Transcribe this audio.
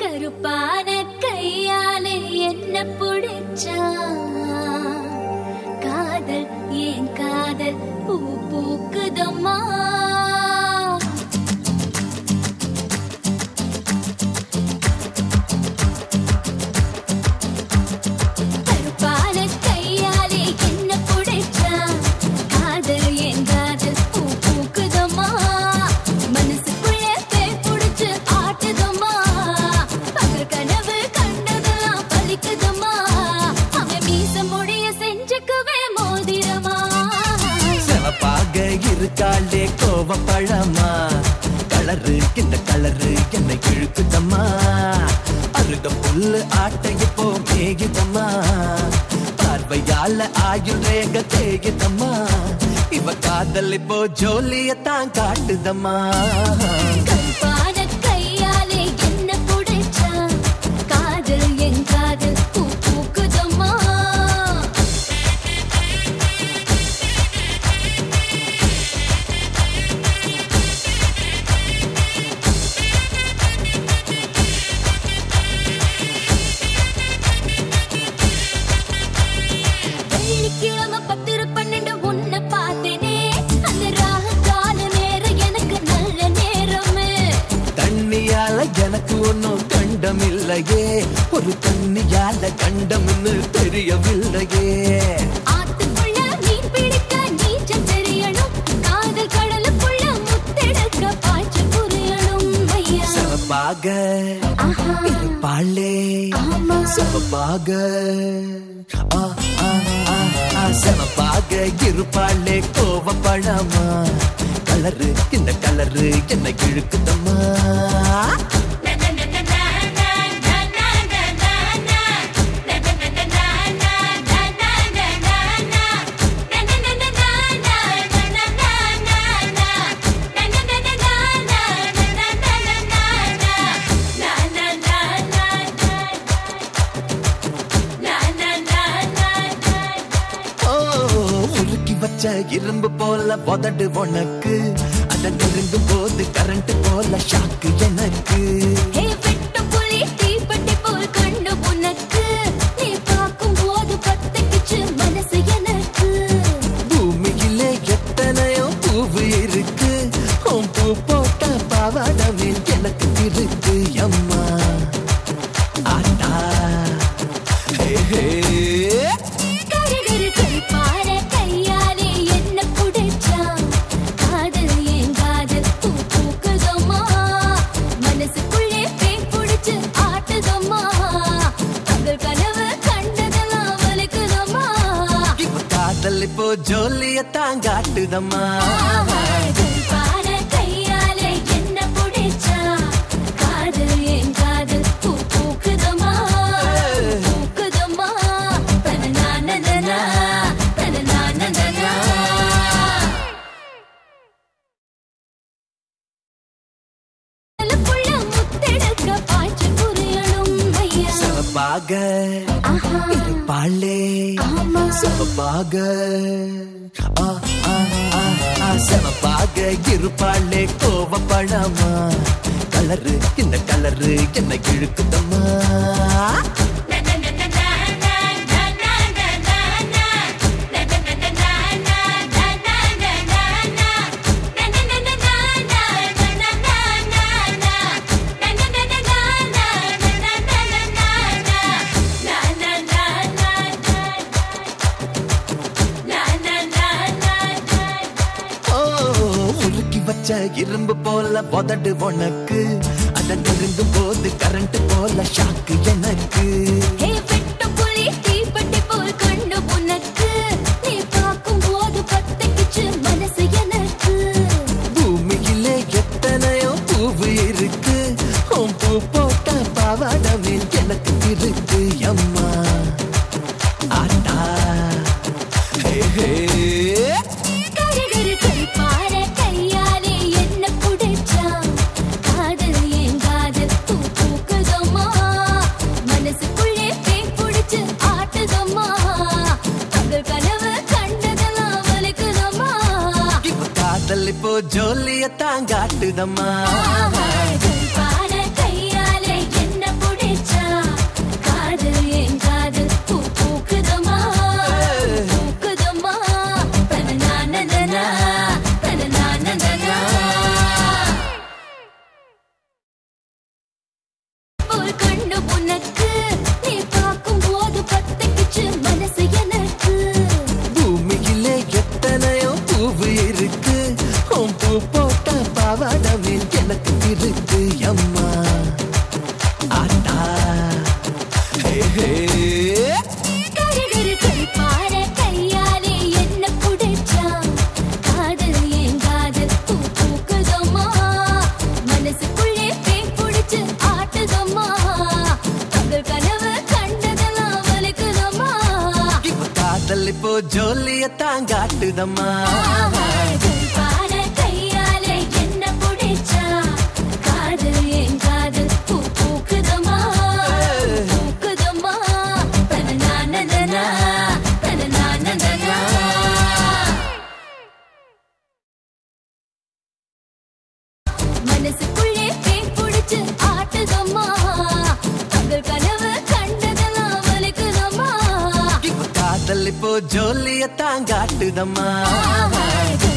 கருப்பான கையாலே என்ன புடிச்சா காதல் ஏன் காதல் பூ பூக்குதம்மா கருப்பான கையாலே என்ன புடிச்சா காதல் ஏன் காதல் பூ பூக்குதம்மா மனசுக்குள்ள பேய் புடிச்சு ஆட்டுதம்மா பகல் கனவு கண்டதெல்லாம் பலிக்குதம்மா அவன் மீச முடிய செஞ்சுக்குவே மோதிரமா சிவப்பாக இருக்காளே கோவப்பழமா கலரு இந்த கலரு என்னை இழுக்குதம்மா அருக புல்லு ஆட்டை இப்போ மேகிதம்மா பார்வையால ஆயுள் ரேக தேகிதம்மா இவ காதல் இப்போ ஜோலியத்தான் காட்டுதம்மா கருப்பான கையாலே என்ன புடிச்சா காதல் என் காதல் பூ பூக்குதம்மா வெள்ளிக்கிழமை பத்திர பன்னெண்டு உன்னை பார்த்தேனே அந்த ராகு கால நேரம் எனக்கு நல்ல நேரமே தண்ணியால எனக்கு ஒன்னும் கண்டம் இல்லையே ஒரு தண்ணியால கண்டம்னு தெரியவில்லையே ஆத்துக்குள்ள மீன் பிடிக்க நீச்சல் தெரியணும் காதல் கடலுக்குள்ள முத்தெடுக்க பாய்ச்சல் புரியணும் ஐயா சிவப்பாக ஆஹா. இருப்பாளே ஆமா. சிவப்பாக ஆ, ஆ, ஆ, ஆ, சிவப்பாக இருப்பாளே கோவப்பழமா கலரு இந்த கலரு என்ன இழுக்குதம்மா ஓ உருக்கி வச்ச இரும்பு போல உதடு உனக்கு அத நெருங்கும் போது கரண்ட் போல ஷாக்கு எனக்கு ஹே வெட்டு புலி தீப்பெட்டி போல் கண்ணு உனக்கு நீ பார்க்கும் போது பத்திக்குச்சு மனசு எனக்கு பூமியிலே எத்தனையோ பூவு இருக்கு உன் பூ போட்ட பாவாடமே எனக்கு இருக்கு அம்மா ஆட்டா ஹே, ஹே. கருகரு கருப்பான கையாலே என்ன புடிச்சா காதல் ஏன் காதல் பூ பூக்குதம்மா மனசுக்குள்ளே பேய் புடிச்சு ஆட்டுதம்மா பகல் கனவு கண்டதெல்லாம் வலிக்குதம்மா இவ காதல் இப்போ ஜோலியத்தான் காட்டுதம்மா கருப்பான கையாலே என்ன புடிச்சா காதல் ஏன் காதல் பூ பூக்குதம்மா பூக்குதம்மா தனநானதனா தனநானதனா புள்ள முத்தெடுக்க பாய்ச்சல் புரியணும் ஐயா சிவப்பாக ஆஹா. இருப்பாளே ஆமா. சிவப்பாக ஆ, ஆ, ஆ, ஆ, சிவப்பாக இருப்பாளே கோவப்பழமா கலரு இந்த கலரு என்ன இழுக்குதம்மா ஓ உருக்கி வச்ச இரும்பு போல உதடு உனக்கு அத நெருங்கும் போது கரண்ட் போல ஷாக்கு எனக்கு ஹே வெட்டு புலி தீப்பெட்டி போல் கண்ணு உனக்கு நீ பார்க்கும் போது பத்திக்குச்சு மனசு எனக்கு பூமியிலே எத்தனையோ பூவு இருக்கு உன் பூ போட்ட பாவாடமே எனக்கு இருக்கு அம்மா ஆட்டா ஹே, ஹே. கருகரு கருப்பான கையாலே என்ன புடிச்சா காதல் ஏன் காதல் பூ பூக்குதம்மா மனசுக்குள்ளே பேய் புடிச்சு ஆட்டுதம்மா பகல் கனவு கண்டதெல்லாம் வலிக்குதம்மா இவ காதல் இப்போ ஜோலியத்தான் காட்டுதம்மா கருப்பான கையாலே என்ன போல் கண்ணு உனக்கு நீ பார்க்கும் போது பத்தக்கிச்சு மனசு எனக்கு பூமியிலே எத்தனையோ பூவு இருக்கு உன் பூ போட்ட பாவாடமே எனக்கு இருக்கு அம்மா ஆட்டா ஹே ஹே கருகரு குறிப்பார கையாலே என்ன புடிச்சா காதல் ஏன் காதல் பூ பூக்குதம்மா மனசுக்குள்ளே பேய் புடிச்சு ஆட்டுதம்மா தங்கள் கனவு கண்டதெல்லாம் வலிக்குதம்மா இப்ப காதல் இப்போ ஜோலிய தாங்காட்டுதம்மா குறிப்பார கையாலே என்ன புடிச்சா காதல் ஏன் காதல் பூ பூக்குதம்மா பூக்குதம்மா தனநானனனா தனநானனனா மனசுக்குள்ளே பேய் புடிச்சு ஆட்டுதம்மா தங்கள் கனவு கண்டதெல்லாம் வலிக்குதம்மா இப்ப காதல் இப்போ ஜோலிய தாங்காட்டுதம்மா ஆஹா